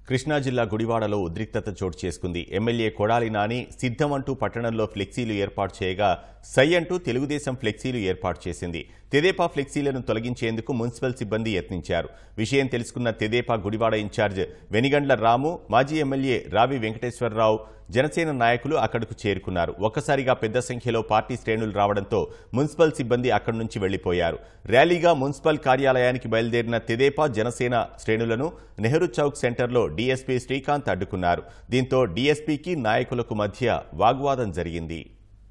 కృష్ణా జిల్లా గుడివాడలో ఉద్రిక్తత చోటు చేసుకుంది ఎమ్మెల్యే కొడాలి నాని సిద్ధం అంటూ పట్టణంలో ఫ్లెక్సీలు ఏర్పాటు చేయగా సై అంటూ తెలుగుదేశం ఫ్లెక్సీలు ఏర్పాటు చేసింది తెదేపా ఫ్లెక్సీలను తొలగించేందుకు మున్సిపల్ సిబ్బంది యత్నించారు విషయం తెలుసుకున్న తెదేపా గుడివాడ ఇన్ఛార్జ్ వెనిగండ్ల రాము మాజీ ఎమ్మెల్యే రావి వెంకటేశ్వరరావు జనసేన నాయకులు అక్కడకు చేరుకున్నారు ఒక్కసారిగా పెద్ద సంఖ్యలో పార్టీ శ్రేణులు రావడంతో మున్సిపల్ సిబ్బంది అక్కడి నుంచి వెళ్లిపోయారు ర్యాలీగా మున్సిపల్ కార్యాలయానికి బయలుదేరిన తెదేపా జనసేన శ్రేణులను నెహ్రూ చౌక్ సెంటర్లో డీఎస్పీ శ్రీకాంత్ అడ్డుకున్నారు దీంతో డీఎస్పీకి నాయకులకు మధ్య వాగ్వాదం జరిగింది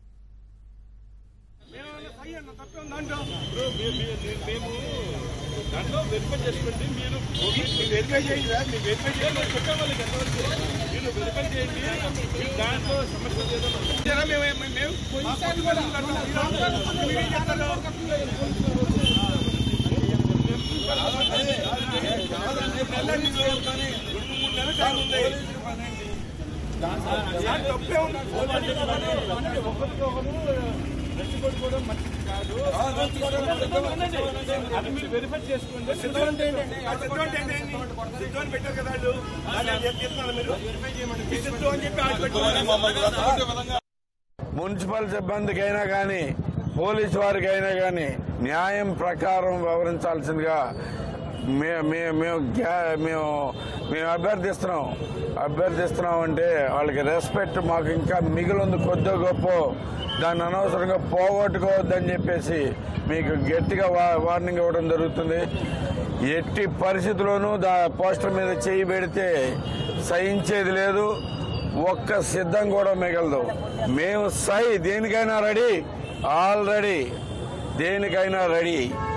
మేము దాంట్లో వెరిఫై చేసుకోండి మీరు వెరిఫై చేయండి మీరు వెరిఫై చేయండి చెప్పే వాళ్ళకి ఎంతవరకు మీరు వెరిఫై చేయండి మీరు దాంట్లో సమస్య లేదన్నా మేము మేము కొన్నిసార్లు కూడా మీరేం చెప్తారు రెండు మూడు నెలల టైం ఉంది దాని తప్పే ఉంది ఒకరికి ఒకరు రెచ్చగొట్టుకోవడం మంచిది కాదు అది మీరు వెరిఫై చేసుకోండి సిద్ధం పెట్టారు కదా వాళ్ళు దాన్ని చెప్తున్నారు మీరు ఈ సిద్ధం అని చెప్పి ఆశ పెట్టుకోవాలి మున్సిపల్ సిబ్బందికైనా కానీ పోలీసు వారికైనా కానీ న్యాయం ప్రకారం వ్యవహరించాల్సిందిగా మే- మే- మేము గ్యా- మేము మేము అభ్యర్థిస్తున్నాం అభ్యర్థిస్తున్నాం అంటే వాళ్ళకి రెస్పెక్ట్ మాకు ఇంకా మిగిలింది కొద్దో గొప్ప దాన్ని అనవసరంగా పోగొట్టుకోవద్దని చెప్పేసి మీకు గట్టిగా వా- వార్నింగ్ ఇవ్వడం జరుగుతుంది ఎట్టి పరిస్థితుల్లోనూ దా పోస్టర్ మీద చేయి పెడితే సహించేది లేదు ఒక్క సిద్ధం కూడా మిగలదు మేము సై దేనికైనా రెడీ ఆల్రెడీ దేనికైనా రెడీ